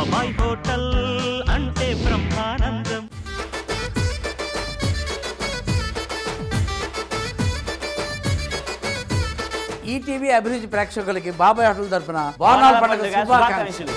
బాబాయ్ హోటల్ అంటే బ్రహ్మానందం ఈటీవీ అభిరుచి ప్రేక్షకులకి బాబాయ్ హోటల్ తరపున బోనాల పండుగ శుభాకాంక్షలు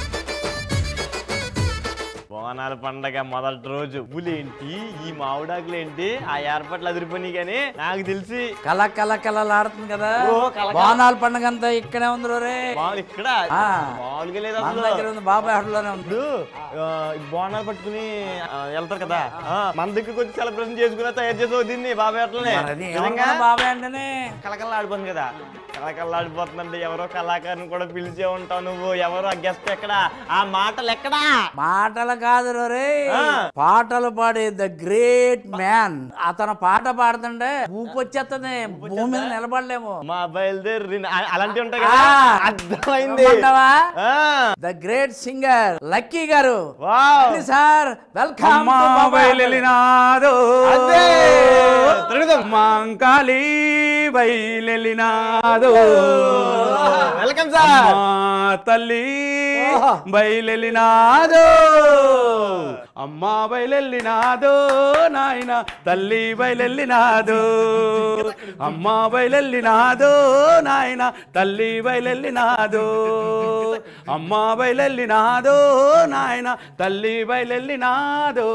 బోనాల పండగ మొదటి రోజు పులేంటి ఈ మామిడాకులేంటి ఆ ఏర్పాట్లు అదిరిపోయి కానీ నాకు తెలిసి కల కల కలలాడుతుంది కదా ఓ, కల కల. బోనాల పండుగ అంతా ఇక్కడే ఉంది రే మామూలు ఇక్కడ ఆ. మామూలుగా లేదు మన అసలు దగ్గర ఉంది బాబాయ్ హోటల్లోనే ఉంది ఇప్పుడు ఆ, ఈ బోనాలు పట్టుకుని ఆ, వెళ్తారు కదా ఆ, మన దగ్గరికి వచ్చి సెలబ్రేషన్ చేసుకుని తయారు చేసావు దీన్ని బాబాయ్ అట్లనే మరి అది నిజంగా ఏమన్నా బాబాయ్ అంటేనే కలకల్లా ఆడిపోతుంది కదా కలకల్లా ఆడిపోతుందంటే ఎవరో కళాకారుని కూడా పిలిచే ఉంటావు నువ్వు ఎవరో గెస్ట్ ఎక్కడ ఆ మాటలు ఎక్కడా మాటలు కాదు రే ఆ. పాటలు పాడే ద గ్రేట్ మ్యాన్ అతను పాట పాడుతుంటే ఊపు వచ్చేస్తుంది భూమి మీద నిలబడలేము మా బయలుదేరి ఆ- అలాంటివి ఉంటాయి కదా ఆ. అర్థమైంది ఏమంటావా? ఆ. The great singer Lucky garu wow. Sir welcome బయలెలినాదో అదే. తిరుగుదాం. మాంకాళి బయలెలినాదో వెల్కమ్ సార్ మా తల్లి ఓహో. బయలెలినాదో అమ్మా బయలెల్లినాదో నాయన తల్లి బయలెల్లినాదో అమ్మా బయలెల్లినాదో నాయన తల్లి బయలెల్లినాదో అమ్మా బయలెల్లినాదో నాయన తల్లి బయలెల్లినాదో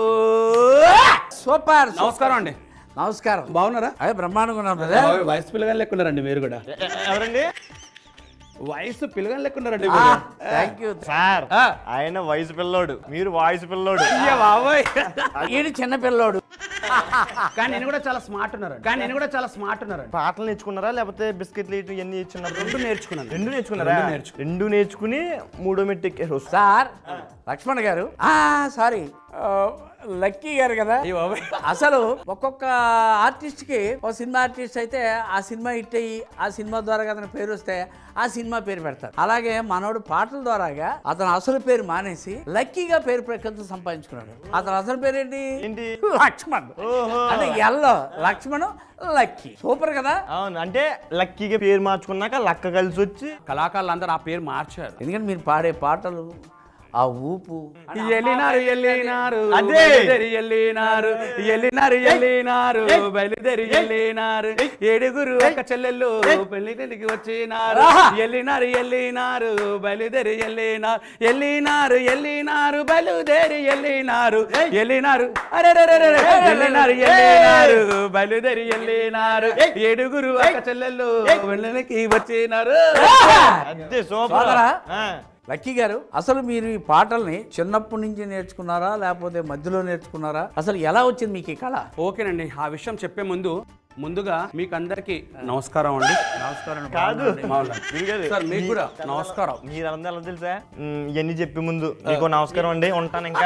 సూపర్ నమస్కారం అండి నమస్కారం బాగున్నారా అదే బ్రహ్మాండంగా ఉన్నాం brother. వయసు పిల్లగాని లెక్కున్నారండి మీరు కూడా ఎ- ఎ- ఎవరండి వయసు పిల్లగాని లెక్కున్నారండి ఆ, మీరు థ్యాంక్ యూ సార్ ఆ. ఆయన వయసు పిల్లోడు మీరు వాయిస్ పిల్లోడు అయ్య బాబోయ్ ఈడు చిన్న పిల్లోడు కానీ నేను కూడా చాలా స్మార్ట్ ఉన్నారు కానీ నేను కూడా చాలా స్మార్ట్ ఉన్నారు పాటలు నేర్చుకున్నారా లేకపోతే బిస్కెట్లు ఇటు ఇవన్నీ ఇచ్చున్నారు రెండు నేర్చుకున్నాను రెండు నేర్చుకున్నారా రెండు నేర్చుకు- రెండు నేర్చుకుని మూడో మెట్టు ఎక్కారు సార్ లక్ష్మణ్ గారు ఆ సారీ లక్కీ గారు కదా అయ్య బాబోయ్ అసలు ఒక్కొక్క ఆర్టిస్ట్ కి ఒక సినిమా ఆర్టిస్ట్ అయితే ఆ సినిమా హిట్ అయ్యి ఆ సినిమా ద్వారా అతని పేరు వస్తే ఆ సినిమా పేరు పెడతారు అలాగే మనోడు పాటల ద్వారాగా అతను అసలు పేరు మానేసి లక్కీగా పేరు ప్రఖ్యాతి సంపాదించుకున్నాడు అతను అసలు పేరు ఏంటి ఏంటి లక్ష్మణ్ ఓహో. అంటే ఎల్లో లక్ష్మణ్ లక్కీ సూపర్ కదా అవును అంటే లక్కీగా పేరు మార్చుకున్నాక లక్క కలిసి వచ్చి కళాకారులు అందరూ ఆ పేరు మార్చారు ఎందుకంటే మీరు పాడే పాటలు ఆ ఊపు ఎల్లినారు ఎల్లినారు అదే. బయలుదేరి ఎల్లినారు ఎల్లినారు ఎల్లినారు బయలుదేరి ఎల్లినారు ఏడుగురు ఒక చెల్లెళ్ళు పెళ్లికి వచ్చినారు ఎల్లినారు ఎల్లినారు బయలుదేరి ఎల్లినారు ఎల్లినారు ఎల్లినారు బయలుదేరి ఎల్లినారు ఎల్లినారు అరే ఎల్లినారు ఎల్లినారు బయలుదేరి ఎల్లినారు ఏడుగురు ఒక చెల్లెళ్ళు పెళ్లికి వచ్చినారు అదే సూపర్ సోదరా. ఆ. లక్కీ గారు అసలు మీరు ఈ పాటల్ని చిన్నప్పటి నుంచి నేర్చుకున్నారా లేకపోతే మధ్యలో నేర్చుకున్నారా అసలు ఎలా వచ్చింది మీకు ఈ కళ ఓకేనండి ఆ విషయం చెప్పే ముందు ముందుగా మీకు అందరికి నమస్కారం అండి నమస్కారం కాదు మామూలుగా. గురుగారు, సార్ మీకు కూడా నమస్కారం మీరు అందరూ ఎలా తెలుసా మ్, ఇవన్నీ చెప్పే ముందు మీకు నమస్కారం అండి ఉంటాను ఇంకా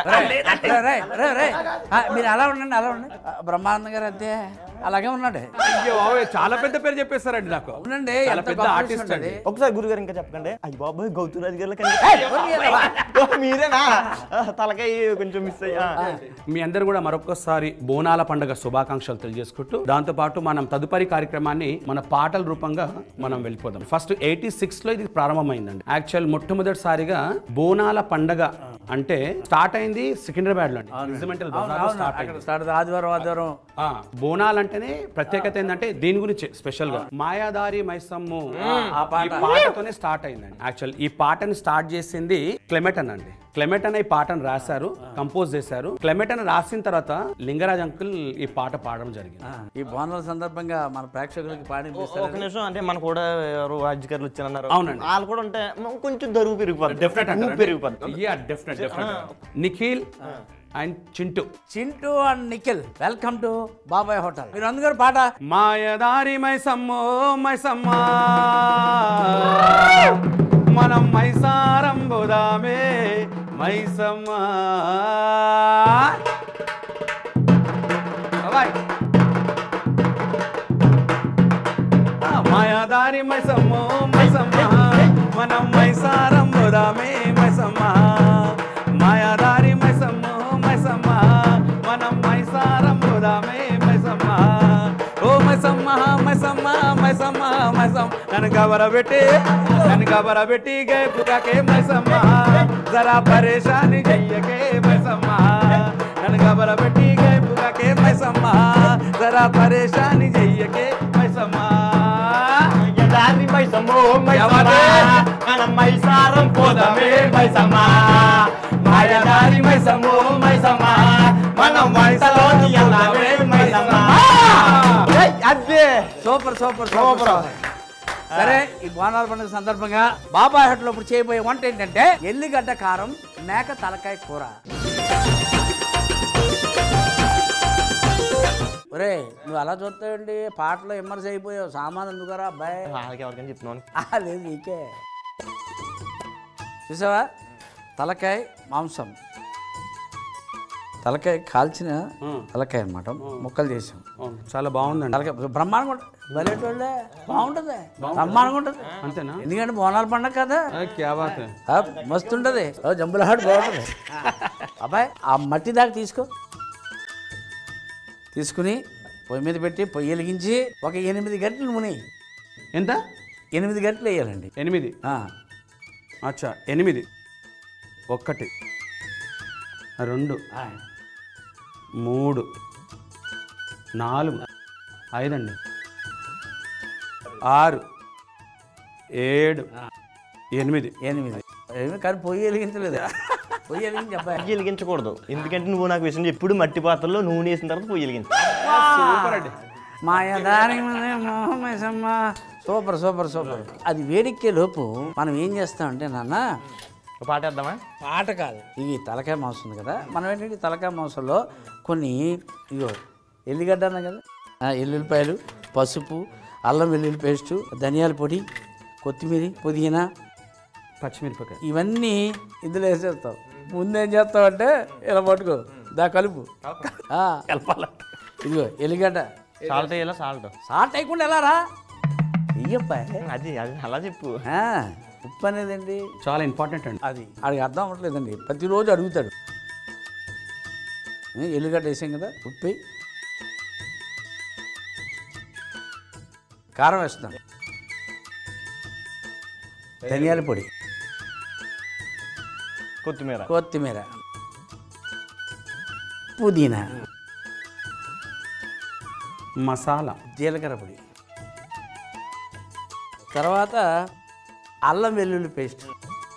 మీరు అలా ఉండండి అలా ఉండండి ఆ, బ్రహ్మానందం గారు అంతే అలాగే ఉన్నాడు అయ్యో బాబోయ్, చాలా పెద్ద పేరు చెప్పేస్తారండి నాకు ఉండండి చాలా ఎంత పెద్ద గొప్ప ఆర్టిస్ట్ విషయం అండి అది. ఒకసారి గురుగారు ఇంకా చెప్పకండి అయ్యి బాబాయ్ గౌతూరాజు గారు ఏయ్, ఎవరు మీరేనా? మీరేనా ఆ, తలకాయ కొంచెం మిస్ అయ్యా మీ అందరు కూడా మరొకసారి బోనాల పండుగ శుభాకాంక్షలు తెలియజేసుకుంటూ దాంతో పాటు మనం తదుపరి కార్యక్రమాన్ని మన పాటల రూపంగా మనం వెళ్ళిపోదాం ఫస్ట్ ఎయిటీ సిక్స్ లో ఇది ప్రారంభమైందండి యాక్చువల్ మొట్టమొదటిసారిగా బోనాల పండగ అంటే స్టార్ట్ అయింది సికింద్రాబాద్ లో రెజిమెంటల్ బజార్ లో అవును, స్టార్ట్ అక్కడ అయింది స్టార్ట్ ఆదివారం ఆదివారం ఆ, బోనాలు అంటేనే ప్రత్యేకత ఏంటంటే దీని గురించి స్పెషల్ గా మాయాదారి మైసమ్ము ఆ పాట. ఈ పాటతోనే స్టార్ట్ అయిందండి యాక్చువల్ ఈ పాటని స్టార్ట్ చేసింది క్లెమెటన్ అండి క్లెమెటన్ ఈ పాటను రాశారు కంపోజ్ చేశారు క్లెమెటన్ రాసిన తర్వాత లింగరాజ్ అంకుల్ ఈ పాట పాడడం జరిగింది ఈ బోనాల సందర్భంగా మన ప్రేక్షకులకి పాడి ఒక నిమిషం అంటే మన కూడా ఎవరు రాజకీయాలు వచ్చారన్నారు అవునండి. వాళ్ళు కూడా ఉంటే మ- కొంచెం దరువు పెరిగిపోద్ది డెఫినెట్ ఊపు పెరిగిపోద్ది yeah definite definite Nikhil and Chintu Chintu and Nikhil welcome to Babai hotel మీరు అందుగారు పాట మాయదారి మైసమ్మో మైసమ్మ మనం మైసారం బోదామే మైసమ్మ బాయ్ మాయాదారి మైసమ్మో మైసమ్మ మనం మైసారం బోదామే మైసమ్మ మాయాదారి మైసమ్మో మైసమ్మ మనం మైసారం బోదామే మైసమ్మ ఓ మైసమ్మ మైసమ్మ మైసమ్మ మైసమ్మ నన్ను గబరబెట్టి నన్ను గబరబెట్టి గైపుగాకే మైసమ్మ జరా పరేషాని చెయ్యకే మైసమ్మ నన్ను గబరబెట్టి గైపుగాకే మైసమ్మ జరా పరేషాని చెయ్యకే మైసమ్మ ఎదారి మైసమ్మో మైసమ్మ ఎవరే? మనం మైసారం పోదమే మైసమ్మ మాయదారి మైసమ్మో మైసమ్మ మనం వంటలోకి వెళ్దామే మైసమ్మ ఏయ్, అదే సూపర్ సూపర్ సూపర్ సరే ఈ బోనాల పండుగ సందర్భంగా బాబాయ్ హోటల్ ఇప్పుడు చేయబోయే వంట ఏంటంటే ఎల్లిగడ్డ కారం మేక తలకాయ కూర ఒరే నువ్వు అలా చూస్తావండి పాటలో విమర్శ అయిపోయావు సామాన్ ఎందుకురా అబ్బాయి వాళ్ళకి ఎవరికైనా చెప్తున్నాను ఆ, లేదు నీకే చూసావా తలకాయ మాంసం తలకాయ కాల్చిన తలకాయ అన్నమాట ముక్కలు చేసాం అవును, చాలా బాగుందండి తలకాయ బ్రహ్మాండంగా ఉంటుంది బయటోళ్ళే బాగుంటుంది బ్రహ్మాండంగా ఉంటుంది అంతేనా ఎందుకంటే బోనాల పండగ కదా ఆ, క్యా బాత్ హై. ఆ, మస్తు ఉంటుంది ఓ జంబులహాట్ బాగుంటుంది అబ్బాయి ఆ మట్టి దాకా తీసుకో తీసుకుని పొయ్యి మీద పెట్టి పొయ్యి వెలిగించి ఒక ఎనిమిది గంటలు ముని ఎంత ఎనిమిది గంటలు వేయాలండి ఎనిమిది ఆ, అచ్చా ఎనిమిది ఒక్కటి రెండు ఆ. మూడు నాలుగు ఐదండి ఆరు ఏడు ఎనిమిది ఎనిమిది ఏమి కానీ పొయ్యి వెలిగించలేదు పొయ్యి వెలిగించి అబ్బాయి పొయ్యి వెలిగించకూడదు ఎందుకంటే నువ్వు నాకు విషయం ఎప్పుడు మట్టి పాత్రలో నూనె వేసిన తర్వాత పొయ్యి వెలిగించు సూపర్ అండి మాయదారి మోహమేసమ్మ సూపర్ సూపర్ సూపర్ అది వేడెక్కే లోపు మనం ఏం చేస్తామంటే నాన్న ఒక పాట వేద్దామా పాట కాదు ఇవి తలకాయ మాంసం ఉంది కదా మనం ఏంటంటే ఈ తలకాయ మాంసంలో కొన్ని ఇగో ఎల్లిగడ్డ అన్నా కదా ఆ, ఎల్లుల్లిపాయలు పసుపు అల్లం వెల్లుల్లి పేస్టు ధనియాల పొడి కొత్తిమీర పుదీనా పచ్చిమిరపకాయ ఇవన్నీ ఇందులో వేసేస్తావు ముందేం చేస్తావంటే ఇలా పట్టుకో దా కలుపు ఆ, కలపాలంట ఇదిగో ఎల్లిగడ్డ సాల్ట్ వేయాలా సాల్ట్ సాల్ట్ వేయకుండా ఎలా రా వెయ్యప్పా అది అది అలా చెప్పు ఆ, ఉప్పు అనేదండి చాలా ఇంపార్టెంట్ అండి అది ఆడికి అర్థం అవ్వట్లేదండి ప్రతిరోజు అడుగుతాడు ఏ, ఎల్లిగడ్డ వేసాం కదా ఉప్పు వేయి. కారం వేస్తాం ధనియాల పొడి కొత్తిమీర కొత్తిమీర పుదీనా మసాలా జీలకర్ర పొడి తర్వాత అల్లం వెల్లుల్లి పేస్ట్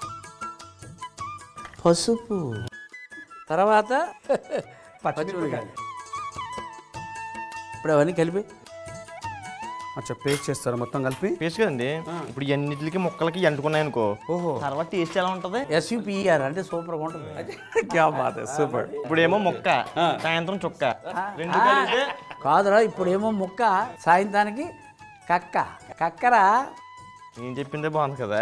పసుపు తర్వాత పచ్చిమిరపకాయలు ఇప్పుడు అవన్నీ కలిపి అచ్చా పేస్ట్ చేస్తారు మొత్తం కలిపి పేస్ట్ కదండి ఇప్పుడు ఎన్నిటికి ముక్కలకి అంటుకున్నాయి అనుకో ఓహో తర్వాత టేస్ట్ ఎలా ఉంటది ఎస్యూపిఆర్ అంటే సూపర్గా ఉంటుంది క్యా బాత్ సూపర్ ఇప్పుడేమో మొక్క సాయంత్రం చుక్క రెండు కలిపితే కాదురా ఇప్పుడేమో ముక్క సాయంత్రానికి కక్క కక్కరా నేను చెప్పిందే బాగుంది కదా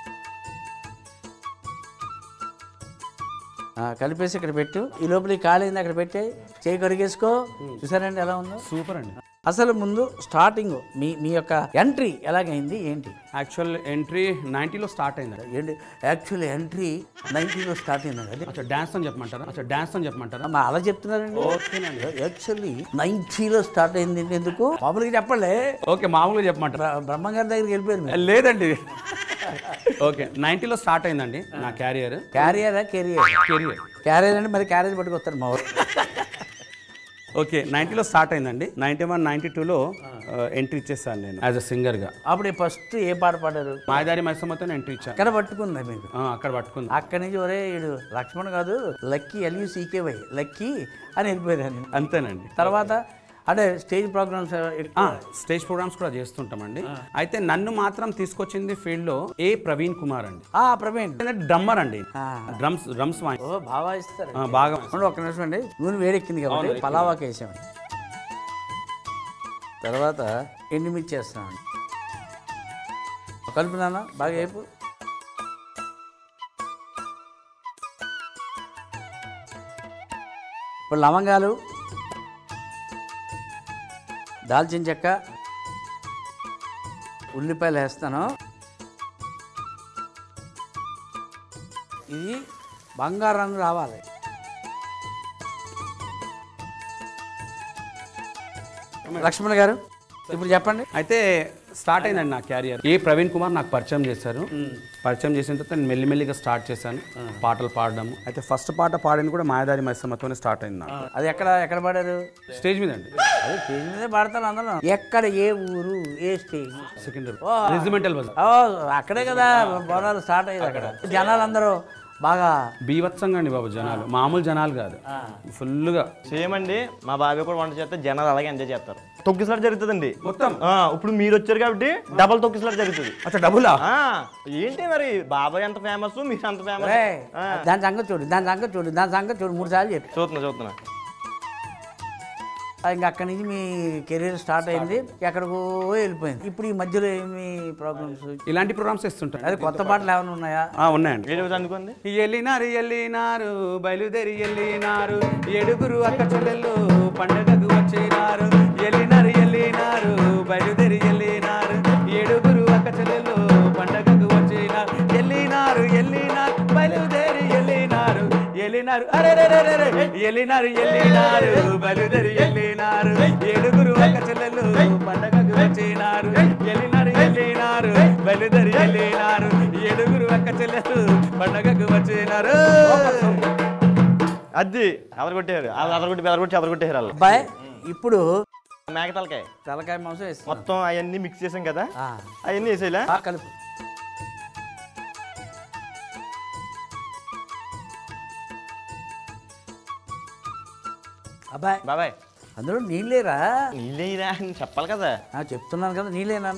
ఆ, కలిపేసి ఇక్కడ పెట్టు ఈ లోపల ఈ కాలేజీ అక్కడ పెట్టే చేయి కడిగేసుకో చూసారండి ఎలా ఉందో సూపర్ అండి అసలు ముందు స్టార్టింగ్ మీ మీ యొక్క ఎంట్రీ ఎలాగైంది ఏంటి యాక్చువల్ ఎంట్రీ నైంటీలో స్టార్ట్ అయింది ఏంటి యాక్చువల్లీ ఎంట్రీ నైన్టీలో స్టార్ట్ అయింది అది అచ్చా డాన్స్ అని చెప్పమంటారా అచ్చా డాన్స్ అని చెప్పమంటారా మా అలా చెప్తున్నారండి యాక్చువల్లీ నైన్టీలో స్టార్ట్ అయింది ఏంటి ఎందుకు మామూలుగా చెప్పలే ఓకే మామూలుగా చెప్పమంటారా బ్ర- బ్రహ్మంగారి దగ్గరికి వెళ్ళిపోయారు మీరు లేదండి ఓకే నైంటీలో స్టార్ట్ అయిందండి నా క్యారియర్ క్యారియరా కెరియర్ కెరియర్ క్యారియర్ అంటే మరి క్యారేజ్ పట్టుకొస్తారు మా ఊరు ఓకే నైంటీలో స్టార్ట్ అయిందండి నైంటీ వన్ నైంటీ టూలో ఎంట్రీ ఇచ్చేసాను నేను యాజ్ అ సింగర్గా అప్పుడు ఫస్ట్ ఏ పాట పాడారు మాయదారి మైసమ్మతో ఎంట్రీ ఇచ్చాను ఎక్కడ పట్టుకుందా మీకు ఆ, అక్కడ పట్టుకుంది అక్కడి నుంచి ఒరే ఈడు లక్ష్మణ్ కాదు లక్కీ ఎల్యూ సీకేవై లక్కీ అని వెళ్ళిపోయాను అంతేనండి తర్వాత అంటే స్టేజ్ ప్రోగ్రామ్స్ ఆ, స్టేజ్ ప్రోగ్రామ్స్ కూడా చేస్తుంటామండి అయితే నన్ను మాత్రం తీసుకొచ్చింది ఫీల్డ్ లో ఏ ప్రవీణ్ కుమార్ అండి ఆ ప్రవీణ్ డ్రమ్మర్ అండి ఆ. డ్రమ్స్ డ్రమ్స్ వాయి ఓ బాగా ఇస్తారు ఆ, బాగా ఉండు ఒక్క నిమిషం అండి నూనె వేడెక్కింది కాబట్టి పలావాకి వేసామండి తర్వాత ఎండుమిర్చి వేస్తామండి కలుపు నాన్న బాగా వేపు ఇప్పుడు లవంగాలు దాల్చిన చెక్క ఉల్లిపాయలు వేస్తాను ఇది బంగారు రంగు రావాలి లక్ష్మణ్ గారు ఇప్పుడు చెప్పండి అయితే స్టార్ట్ అయిందండి నా క్యారియర్ ఏ ప్రవీణ్ కుమార్ నాకు పరిచయం చేశారు పరిచయం చేసిన తర్వాత నేను మెల్లిమెల్లిగా స్టార్ట్ చేశాను పాటలు పాడడం అయితే ఫస్ట్ పాట పాడింది కూడా మాయాదారి మైసమ్మతోనే స్టార్ట్ అయింది నాకు అది ఎక్కడ ఎక్కడ పాడారు స్టేజ్ మీద అండి అదే స్టేజ్ మీదే పాడతాను అందరూ ఎక్కడ ఏ ఊరు ఏ స్టేజ్ సెకండ్ ఓ. రెజిమెంటల్ బజార్ ఓ అక్కడే కదా బోనాలు స్టార్ట్ అయ్యేది అక్కడ జనాలందరూ బాగా బీభత్సంగా అండి బాబు జనాలు మామూలు జనాలు కాదు ఫుల్గా సేమ్ అండి మా బాబాయ్ కూడా వంట చేస్తే జనాలు అలాగే ఎంజాయ్ చేస్తారు తొక్కిసలాట జరుగుతుందండి మొత్తం ఆ, ఇప్పుడు మీరు వచ్చారు కాబట్టి డబల్ తొక్కిసలాట జరుగుతుంది అచ్చా డబులా ఆ, ఏంటి మరి బాబాయ్ ఎంత ఫేమస్ మీరు అంత ఫేమస్ రేయ్, దాని సంగతి చూడు దాని సంగతి చూడు దాని సంగతి చూడు మూడు సార్లు చెప్పి చూస్తున్నా చూస్తున్నా ఇంకా అక్కడి నుంచి మీ కెరీర్ స్టార్ట్ అయింది ఎక్కడికో వెళ్ళిపోయింది ఇప్పుడు ఈ మధ్యలో ఏమి ప్రాబ్లమ్స్ ఇలాంటి ప్రోగ్రామ్స్ ఇస్తుంటారు అది కొత్త పాటలు ఏమైనా ఉన్నాయా ఆ, ఉన్నాయండి ఏ రోజు అనుకోండి ఎల్లినారు ఎల్లినారు బయలుదేరి ఎల్లినారు ఏడుగురు అక్క చెల్లెళ్ళు పండగకు వచ్చినారు ఎల్లినారు ఎల్లినారు బయలుదేరి ఎల్లినారు ఏడుగురు అక్క చెల్లెళ్ళు పండగకు వచ్చినారు ఎల్లినారు ఎల్లినారు బయలుదేరి ఎల్లినారు ఎల్లినారు అరే రే రే రే రే. ఎల్లినారు ఎల్లినారు బయలుదేరి ఎల్లినారు ఏడుగురు అక్క చెల్లెళ్ళు పండగకు వచ్చినారు ఎల్లినారు ఎల్లినారు బయలుదేరి ఎల్లినారు ఏడుగురు అక్క చెల్లెలు పండగకు వచ్చినారు అది ఎవరు కొట్టేయారు వాళ్ళు అదర కొట్టి బెదర కొట్టి ఎవరు కొట్టేయారు వాళ్ళు అబ్బాయి ఇప్పుడు మేక తలకాయ తలకాయ మాంసం వేస్తాం మొత్తం అవన్నీ మిక్స్ చేసాం కదా ఆ, అవన్నీ వేసేలా ఆ, కలుపు అబ్బాయి బాబాయ్ అందులో నీళ్ళేరా నీళ్ళేరా అని చెప్పాలి కదా ఆ, చెప్తున్నాను కదా నీళ్ళేనా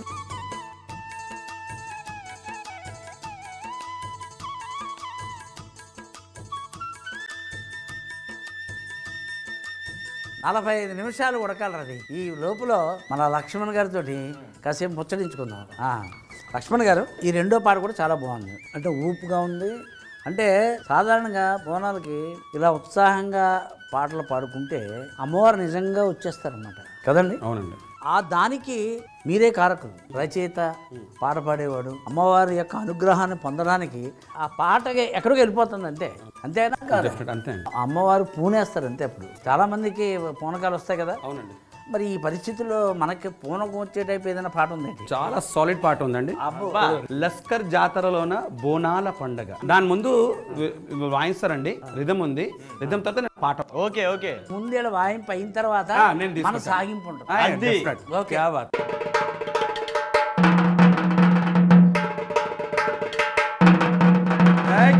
నలభై ఐదు నిమిషాలు ఉడకాలి అది ఈ లోపల మన లక్ష్మణ్ గారితో కాసేపు ముచ్చడించుకుందాం ఆ, లక్ష్మణ్ గారు ఈ రెండో పాట కూడా చాలా బాగుంది అంటే ఊపుగా ఉంది అంటే సాధారణంగా బోనాలకి ఇలా ఉత్సాహంగా పాటలు పాడుకుంటే అమ్మవారు నిజంగా వచ్చేస్తారన్నమాట కదండి అవునండి ఆ దానికి మీరే కారకులు రచయిత పాట పాడేవాడు అమ్మవారి యొక్క అనుగ్రహాన్ని పొందడానికి ఆ పాటకి ఎక్కడికి వెళ్ళిపోతుంది అంతే అంతేనా కాదు డెఫినెట్ అంతే అండి అమ్మవారు పూనేస్తారు అంతే అప్పుడు చాలా మందికి పూనకాలు వస్తాయి కదా అవునండి మరి ఈ పరిస్థితుల్లో మనకి పూనకం వచ్చే టైప్ ఏదైనా పాట ఉందండి చాలా సాలిడ్ పాట ఉందండి లస్కర్ జాతరలోన బోనాల పండగ దాని ముందు వి- వి- వాయిస్తారండి రిధం ఉంది రిధం తర్వాత నేను పాట ఓకే ఓకే ముందేళ్ళ వాయింపు అయిన తర్వాత ఆ, నేను మన తీసుకుంటా. సాగింపు ఉంటుంది ఆ, అది. definite. ఓకే. క్యా బాత్. ఏయ్.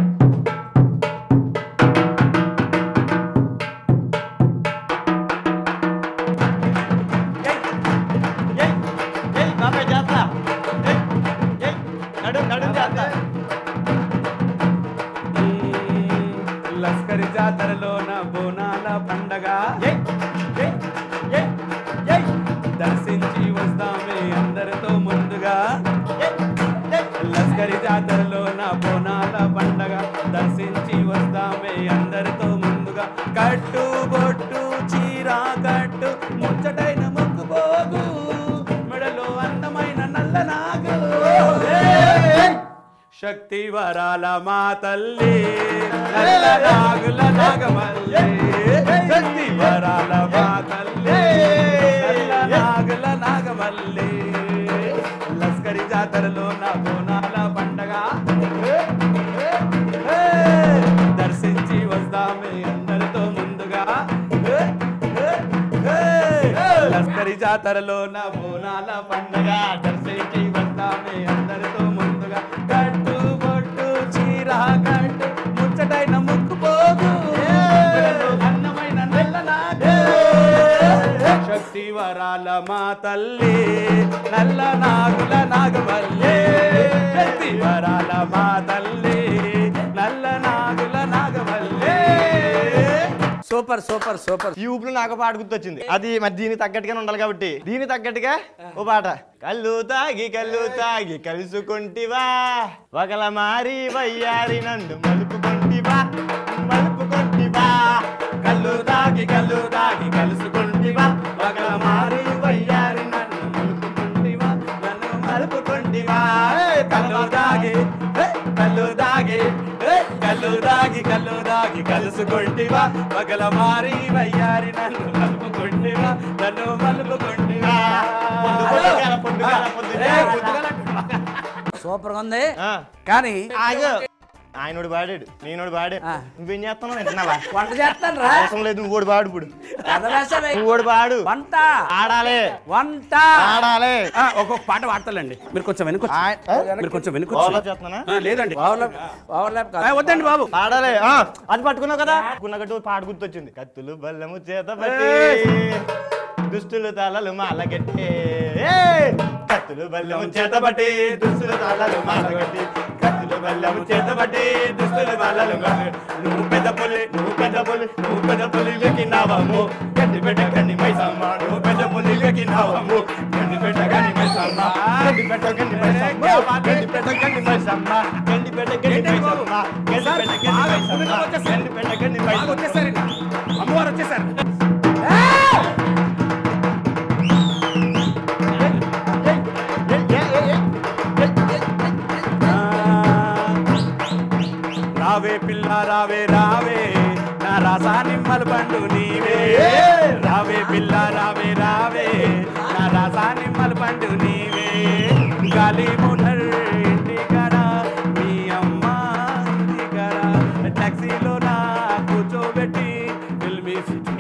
ఏయ్, ఏయ్, బాబాయ్ చేస్తా ఏయ్, ఏయ్, నడు నడు చేస్తా లస్కర్ జాతరలోన బోనాల పండగ ఏయ్, ఏయ్, ఏయ్, ఏయ్, దర్శించి వస్తామే అందరితో ముందుగా ఏయ్, ఏయ్. లస్కరి జాతరలో నా బోనాల పండగ దర్శించి వస్తామే అందరితో ముందుగా కట్టు బొట్టు చీర కట్టు ముచ్చటైన ముక్కు పోగు మెడలో అందమైన నల్ల నాగు శక్తి వరాల మా తల్లి నల్ల నాగుల నాగమల్లి శక్తి వరాల మా తల్లి నల్ల నాగుల నాగమల్లి లస్కరి జాతరలో నా బోనాల పండగ దర్శించి వస్తామే అందరితో ముందుగా లస్కరి జాతరలో నా బోనాల పండగ దర్శించి వస్తామే అందరితో ముందుగా కట్టు బొట్టు చీర కట్టు ముచ్చటైన ముక్కు పోగు మెడలో అన్నమైన నల్ల నాగు. శక్తి వరాల మా తల్లి నల్ల నాగుల నాగవల్లి శక్తి వరాల మా తల్లి నల్ల నాగుల నాగవల్లి సూపర్ సూపర్ సూపర్ ఈ ఊపులో నాకు పాట గుర్తొచ్చింది అది మరి దీనికి తగ్గట్టుగానే ఉండాలి కాబట్టి దీనికి తగ్గట్టుగా ఓ పాట కళ్ళు తాగి కళ్ళు తాగి కలుసుకుంటివా ఒకల మారి వయ్యారి నన్ను మలుపుకుంటివా మలుపుకుంటివా కళ్ళు దాగి కళ్ళు దాగి కలుసుకుంటివా ఒకల మారి వయ్యారి నన్ను మలుపుకుంటివా నన్ను మలుపుకుంటివా ఏ కళ్ళు దాగి ఏ కళ్ళు దాగి ఏ కళ్ళు దాగి కళ్ళు దాగి కలుసుకుంటివా ఒకల మారి వయ్యారి నన్ను మలుపుకుంటివా నన్ను మలుపుకుంటివా పొందు పొందుగా, పొందుగా. సూపర్ గా ఉంది ఆ. కానీ ఆగు ఆయనోడు పాడాడు నేనోడు పాడాడు ఆ. నువ్వేం చేస్తున్నావు వింటున్నావా వంట చేస్తాను రా అవసరం లేదు నువ్వు పాడు ఇప్పుడు కథవేసవే. నువ్వు పాడు వంట ఆడాలి వంట ఆడాలి ఆ, ఒక్కొక్క పాట పాడతాలండి మీరు కొంచెం వెనుకొచ్చు ఆయ- ఆ? మీరు కొంచెం ఓవర్లో వెనుకొచ్చు చేస్తున్నానా ఆ, లేదండి ఓవర్లాప్ ఓవర్లాప్ ఆ, కాదు. వద్దండి బాబు పాడాలి ఆ, అది పట్టుకున్నావు కదా పట్టుకున్నట్టు పాట గుర్తొచ్చింది కత్తులు బల్లము చేత పట్టి దుస్తులు తాళలు మాలగట్టి ఏయ్! కత్తులు బల్లము చేత పట్టి దుస్తులు తాళలు మాలగట్టి కత్తులు బల్లము చేత పట్టి దుస్తులు తాళలు మాలగట్టి నువ్వు పెద్ద పులి నువ్వు పెద్ద పులి నువ్వు పెద్ద పులి వెక్కినావము గడ్డి పెట్ట గండి మైసమ్మ నువ్వు పెద్ద పులి వెక్కినావము గండి పెట్ట గండి మైసమ్మ గండి పెట్ట గండి మైసమ్మ గండి పెట్ట గండి మైసమ్మ గండి పెట్ట గండి మైసమ్మ గండి పెట్ట గండి మైసమ్మ గండి పెట్ట గండి బాగా మైసమ్మ వచ్చేసారు అమ్మవారు వచ్చేసారు రావే పిల్ల రావే రావే నా రాసా నిమ్మల పండు నీవే రావే పిల్ల రావే రావే నా రాసా నిమ్మల పండు నీవే గాలి మోటార్ ఇంటి కాడ మీ అమ్మ ఇంటి కాడ టాక్సీలో నా కూర్చోబెట్టి ఫిల్మీ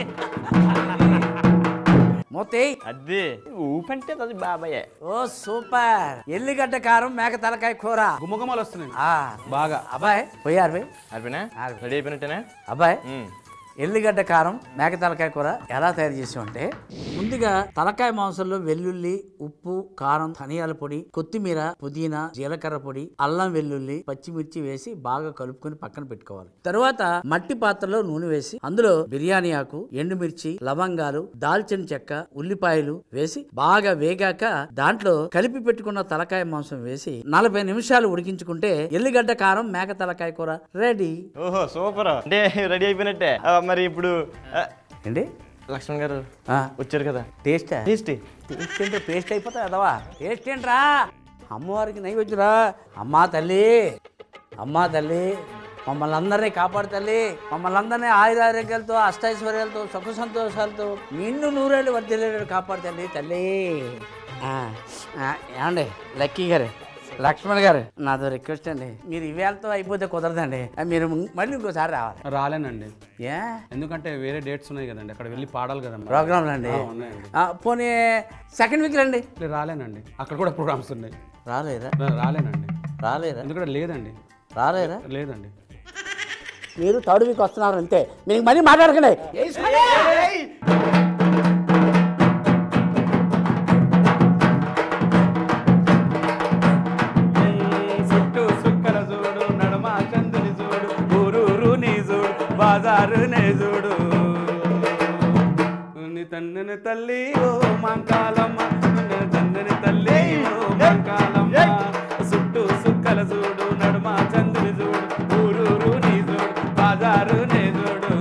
మూతి అది ఊపంటే అది బాబాయే ఓ సూపర్ ఎల్లిగడ్డ కారం మేక తలకాయ కూర గుమ్మగుమ్మలు వస్తున్నాయి ఆ బాగా అబ్బాయి పోయారు బే అయిపోయినా అయిపోయి. రెడీ అయిపోయినట్టేనా అబ్బాయి ఉమ్. ఎల్లిగడ్డ కారం మేక తలకాయ కూర ఎలా తయారు చేసామంటే ముందుగా తలకాయ మాంసంలో వెల్లుల్లి ఉప్పు కారం ధనియాల పొడి కొత్తిమీర పుదీనా జీలకర్ర పొడి అల్లం వెల్లుల్లి పచ్చిమిర్చి వేసి బాగా కలుపుకొని పక్కన పెట్టుకోవాలి తరువాత మట్టి పాత్రలో నూనె వేసి అందులో బిర్యానీ ఆకు ఎండుమిర్చి లవంగాలు దాల్చిన చెక్క ఉల్లిపాయలు వేసి బాగా వేగాక దాంట్లో కలిపి పెట్టుకున్న తలకాయ మాంసం వేసి నలభై నిమిషాలు ఉడికించుకుంటే ఎల్లిగడ్డ కారం మేక తలకాయ కూర రెడీ ఓహో సూపర్ అంటే రెడీ అయిపోయినట్టే ఆ, మరి ఇప్పుడు ఆ, ఏంటి లక్ష్మణ్ గారు ఆ, వచ్చారు కదా టేస్టా టేస్టీ టేస్ట్ ఏంటో పేస్ట్ అయిపోతాయి అదవా టేస్ట్ ఏంట్రా అమ్మవారికి నైవేద్యురా అమ్మా తల్లి అమ్మా తల్లి మమ్మల్ని అందరినీ కాపాడు తల్లి మమ్మల్ని అందరినీ ఆయురారోగ్యాలతో అష్టైశ్వర్యాలతో సుఖ సంతోషాలతో నిన్ను నూరేళ్ళు వర్దిలేడు కాపాడు తల్లి తల్లి ఆ, ఆ, ఏమండి లక్కీ గారు లక్ష్మణ్ గారు నాదో రిక్వెస్ట్ అండి మీరు ఇవేళతో అయిపోతే కుదరదండి ఆ, మీరు మళ్ళీ ఇంకోసారి రావాలి రాలేనండి ఏ ఎందుకంటే వేరే డేట్స్ ఉన్నాయి కదండి అక్కడ వెళ్ళి పాడాలి కదండి ప్రోగ్రాంలు అండి ఆ, ఉన్నాయండి ఆ, పోనీ సెకండ్ వీక్ రండి లే, రాలేనండి అక్కడ కూడా ప్రోగ్రామ్స్ ఉన్నాయి రాలేరా రా- రాలేనండి రాలేరా ఎందుకంటే లేదండి రాలేరా లేదండి మీరు థర్డ్ వీక్ వస్తున్నారు అంతే మీకు మళ్ళీ మాట్లాడకండి చుట్టూ సుక్కల చూడు నడమ చందుని చూడు ఊరూరు నీ చూడు బాజారు నే చూడు నీ తండ్రిని తల్లి ఓ మంకాలమ్మ నీ తండ్రిని తల్లి ఓ మంకాలమ్మ చుట్టూ సుక్కల చూడు నడమ చందుని చూడు ఊరూరు నీ చూడు బాజారు నే చూడు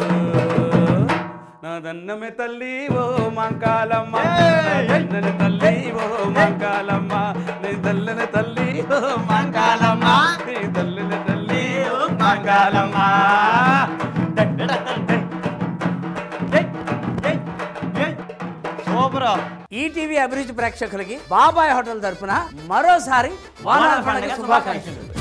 నా దన్నమే తల్లి ఓ మంకాలమ్మ నా దన్నని తల్లి ఓ మంకాలమ్మ నీ తల్లిని తల్లి ఓ మంకాలమ్మ నీ తల్లిని తల్లి ఓ మంకాలమ్మ సూపర్ ఈటీవీ అభిరుచి ప్రేక్షకులకి బాబాయ్ హోటల్ తరపున మరోసారి వానాల పండుగ శుభాకాంక్షలు